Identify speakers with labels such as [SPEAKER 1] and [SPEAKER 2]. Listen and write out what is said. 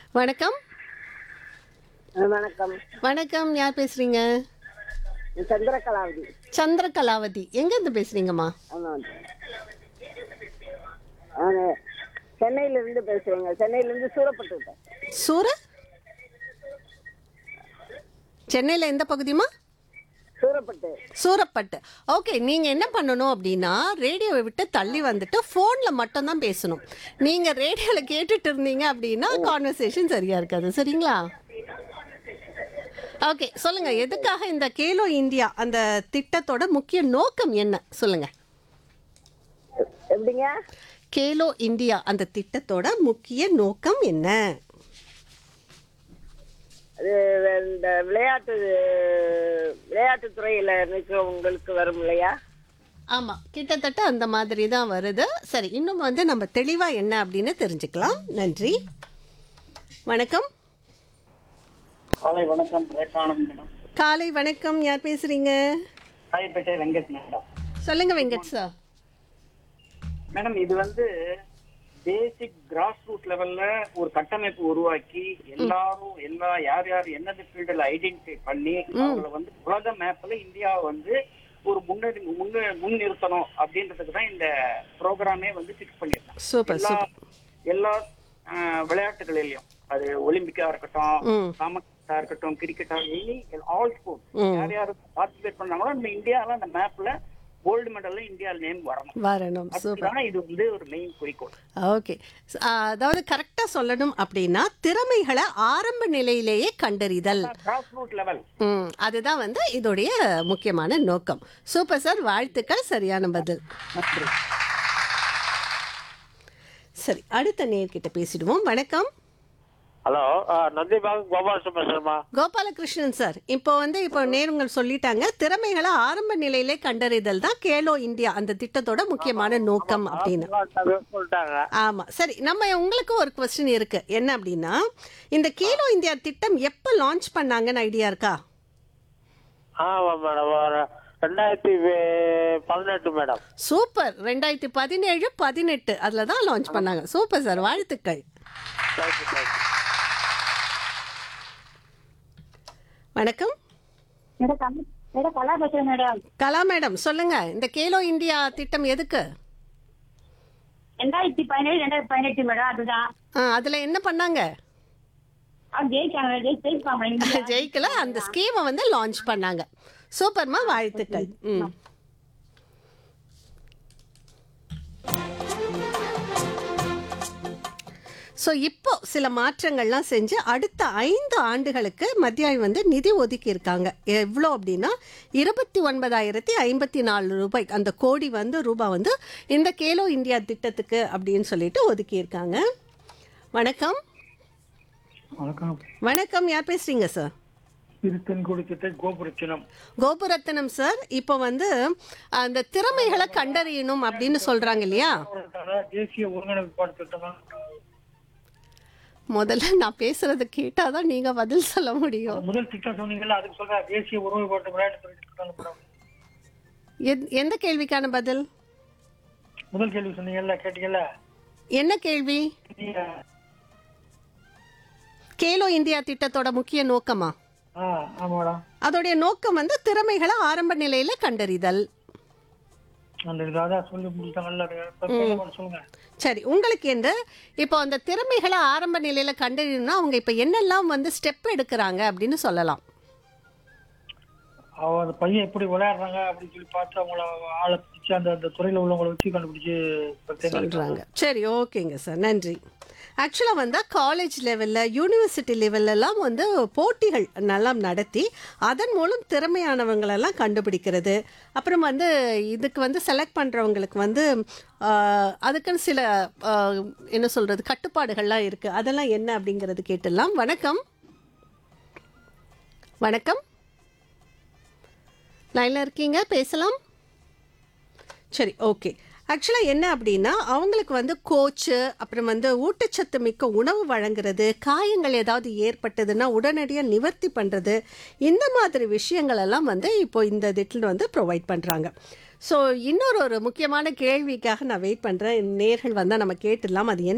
[SPEAKER 1] வணக்கம்
[SPEAKER 2] அஹ் வணக்கம்
[SPEAKER 1] வணக்கம் யார் பேசுறீங்க
[SPEAKER 2] சந்திரகலாவதி
[SPEAKER 1] சந்திர கலாவதி எங்கேருந்து பேசுறீங்கம்மா
[SPEAKER 2] ஆமாம் நான் சென்னையிலிருந்து பேசுகிறேங்க சென்னையிலேருந்து சூரப்பட்டு
[SPEAKER 1] சூர சென்னையில் எந்த பகுதிமா
[SPEAKER 2] சூரப்பட்டு
[SPEAKER 1] சூரப்பட்டு ஓகே நீங்கள் என்ன பண்ணணும் அப்படின்னா ரேடியோவை விட்டு தள்ளி வந்துட்டு ஃபோனில் மட்டும்தான் பேசணும் நீங்கள் ரேடியோவில் கேட்டுட்டு இருந்தீங்க அப்படின்னா கான்வர்சேஷன் சரியாக இருக்காது சரிங்களா ஓகே சொல்லுங்க எதுக்காக இந்த கேலோ இந்தியா அந்த திட்டத்தோட முக்கிய நோக்கம் என்ன சொல்லுங்க
[SPEAKER 2] எப்படிங்க
[SPEAKER 1] கேலோ இந்தியா அந்த திட்டத்தோட முக்கிய நோக்கம் என்ன
[SPEAKER 2] அது இந்த விளையாட்டு விளையாட்டுத் துறையில் இருக்கிறவங்களுக்கு வரும் இல்லையா
[SPEAKER 1] ஆமாம் கிட்டத்தட்ட அந்த மாதிரி தான் வருது சரி இன்னும் வந்து நம்ம தெளிவாக என்ன அப்படின்னு தெரிஞ்சுக்கலாம் நன்றி வணக்கம்
[SPEAKER 3] காலை வணக்கம் ரேகானந்த் மேடம்
[SPEAKER 1] காலை வணக்கம் யார் பேசுறீங்க
[SPEAKER 3] காயப்பேட்டை வெங்கட் மேடம்
[SPEAKER 1] சொல்லுங்க வெங்கட் சார்
[SPEAKER 3] மேடம் இது வந்து பேசிக் கிராஸ் ரூட் லெவல்ல ஒரு கட்டமைப்பு உருவாக்கி எல்லாரும் எல்லா யார் யார் என்னென்ன ஃபீல்டில் ஐடென்டிஃபை பண்ணி அவங்கள வந்து உலக மேப்ல இந்தியாவை வந்து ஒரு முன்னேறி முன்னே முன் நிறுத்தணும் அப்படின்றதுக்கு தான் இந்த ப்ரோக்ராமே வந்து ஃபிக்ஸ் பண்ணியிருக்காங்க
[SPEAKER 1] சூப்பர்
[SPEAKER 3] எல்லா
[SPEAKER 1] சூப்பர்
[SPEAKER 3] எல்லா ஆஹ், விளையாட்டுகளிலையும் அது ஒலிம்பிக்கா இருக்கட்டும்
[SPEAKER 1] ம்.
[SPEAKER 3] காமக்கா இருக்கட்டும் கிரிக்கெட்டா எனி ஆல் ஸ்போர்ட்
[SPEAKER 1] ம்.
[SPEAKER 3] யார் யார் பார்ட்டிசிபேட் பண்ணாங்களோ நம்ம இந்தியால அந்த மேப்ல கோல்டு மெடல்ல இந்தியா நேம் வரணும்
[SPEAKER 1] வரணும் சூப்பர்
[SPEAKER 3] அதுதான் இது வந்து ஒரு மெயின் குறிக்கோள்
[SPEAKER 1] ஓகே அதாவது கரெக்டாக சொல்லணும் அப்படின்னா திறமைகளை ஆரம்ப நிலையிலேயே கண்டறிதல்
[SPEAKER 3] கிராஸ் ரூட் லெவல்
[SPEAKER 1] ம் அதுதான் வந்து இதோடைய முக்கியமான நோக்கம் சூப்பர் சார் வாழ்த்துக்கள் சரியான பதில் சரி அடுத்த நேர்கிட்ட பேசிடுவோம் வணக்கம்
[SPEAKER 4] ஹலோ நந்திபாகம் கோபாலசம் பேசுறேம்மா
[SPEAKER 1] கோபாலகிருஷ்ணன் சார் இப்போ வந்து இப்போ நேருங்கள் சொல்லிட்டாங்க திறமைகளை ஆரம்ப நிலையிலே கண்டறிதல் தான் கேலோ இந்தியா அந்த திட்டத்தோட முக்கியமான நோக்கம் அப்படின்னு
[SPEAKER 4] சொல்லிட்டாங்க
[SPEAKER 1] ஆமா சரி நம்ம உங்களுக்கு ஒரு கொஸ்டின் இருக்கு என்ன அப்படின்னா இந்த கேலோ இந்தியா திட்டம் எப்போ லான்ச் பண்ணாங்கன்னு ஐடியா இருக்கா
[SPEAKER 4] ஆமா மேடம் ஒரு ரெண்டாயிரத்தி வே- பதினெட்டு மேடம்
[SPEAKER 1] சூப்பர் ரெண்டாயிரத்தி பதினேழு பதினெட்டு அதில் தான் லான்ச் பண்ணாங்க சூப்பர் சார் வாழ்த்துக்கள்
[SPEAKER 4] தேங்க்யூ தேங்க்யூ
[SPEAKER 1] வணக்கம்
[SPEAKER 5] மேடம் மேடம் கலா பேசுறேன் மேடம்
[SPEAKER 1] கலா மேடம் சொல்லுங்க இந்த கேலோ இந்தியா திட்டம் எதுக்கு
[SPEAKER 5] ரெண்டாயிரத்தி பதினேழு ரெண்டாயிரத்தி பதினெட்டு மேடம் அதுதான்
[SPEAKER 1] ஆ, அதுல என்ன பண்ணாங்க
[SPEAKER 5] அவங்க ஜெயிச்சாங்க ஜெயி- ஜெயிப்பாங்க இந்தியா.
[SPEAKER 1] ஜெயிக்கல அந்த ஸ்கீமை வந்து லான்ச் பண்ணாங்க சூப்பர்மா வாழ்த்துக்கள் ம் ஸோ இப்போ சில மாற்றங்கள்லாம் செஞ்சு அடுத்த ஐந்து ஆண்டுகளுக்கு மத்திய வந்து நிதி ஒதுக்கி இருக்காங்க எவ்வளோ அப்படின்னா இருபத்தி ஒன்பதாயிரத்தி ஐம்பத்தி நாலு ரூபாய் அந்த கோடி வந்து ரூபாய் வந்து இந்த கேலோ இந்தியா திட்டத்துக்கு அப்படின்னு சொல்லிட்டு ஒதுக்கி இருக்காங்க வணக்கம்
[SPEAKER 6] வணக்கம்
[SPEAKER 1] வணக்கம் யார் பேசுறீங்க சார்
[SPEAKER 6] இது தென்கோடி திட்ட கோபுரச்சினம்
[SPEAKER 1] கோபுரத்தனம் சார் இப்போ வந்து அந்த திறமைகளை கண்டறியணும் அப்படின்னு சொல்றாங்க இல்லையா
[SPEAKER 6] தேசிய ஒருங்கிணைப்பாடு திட்டமா
[SPEAKER 1] முதல்ல நான் பேசுறது கேட்டாதான் நீங்க பதில் சொல்ல முடியும்
[SPEAKER 6] முதல் திட்டம் சொன்னீங்கல்ல அதுக்கு சொல்ற தேசிய ஒருமைப்பாட்டு விளையாட்டு துறை திட்டம் மேடம்
[SPEAKER 1] எத்- எந்த கேள்விக்கான பதில்
[SPEAKER 6] முதல் கேள்வி சொன்னீங்கல்ல கேட்டீங்கல்ல
[SPEAKER 1] என்ன கேள்வி
[SPEAKER 6] நீங்க
[SPEAKER 1] கேலோ இந்தியா திட்டத்தோட முக்கிய நோக்கமா
[SPEAKER 6] ஆ ஆமா மேடம்
[SPEAKER 1] அதோடைய நோக்கம் வந்து திறமைகளை ஆரம்ப நிலையில கண்டறிதல்
[SPEAKER 6] அந்த இது அதான் சொல்லி முடிச்சாங்கல்ல அது இப்ப கேளுங்க, சொல்லுங்க
[SPEAKER 1] சரி உங்களுக்கு என்று இப்போ அந்த திறமைகளை ஆரம்ப நிலையில கண்டறியணும்னா அவங்க இப்போ என்னெல்லாம் வந்து ஸ்டெப் எடுக்கிறாங்க அப்படின்னு சொல்லலாம்
[SPEAKER 6] அவ அந்த பையன் எப்படி விளையாடுறாங்க அப்படின்னு சொல்லி பார்த்து அவங்கள ஆளை பிடிச்சி அந்த அந்த துறையில உள்ளவங்களை வச்சு கண்டுபிடிச்சு பிரத்யேகம்
[SPEAKER 1] சொல்கிறாங்க சரி ஓகேங்க சார் நன்றி ஆக்சுவலாக வந்து காலேஜ் லெவலில் யூனிவர்சிட்டி லெவல்லலாம் வந்து போட்டிகள் நல்லா நடத்தி அதன் மூலம் திறமையானவங்களெல்லாம் கண்டுபிடிக்கிறது அப்புறம் வந்து இதுக்கு வந்து செலக்ட் பண்ணுறவங்களுக்கு வந்து ஆஹ், அதுக்குன்னு சில ஆஹ், என்ன சொல்கிறது கட்டுப்பாடுகள்லாம் இருக்குது அதெல்லாம் என்ன அப்படிங்கிறது கேட்டுடலாம் வணக்கம் வணக்கம் லைனில் இருக்கீங்க பேசலாம் சரி ஓகே ஆக்சுவலாக என்ன அப்படின்னா அவங்களுக்கு வந்து கோச்சு அப்புறம் வந்து ஊட்டச்சத்து மிக்க உணவு வழங்குறது காயங்கள் ஏதாவது ஏற்பட்டதுன்னா உடனடியாக நிவர்த்தி பண்ணுறது இந்த மாதிரி விஷயங்கள் எல்லாம் வந்து இப்போ இந்த திட்டில் வந்து ப்ரொவைட் பண்ணுறாங்க ஸோ இன்னொரு ஒரு முக்கியமான கேள்விக்காக நான் வெயிட் பண்ணுறேன் நேர்கள் வந்தால் நம்ம கேட்டுடலாம் அது என்ன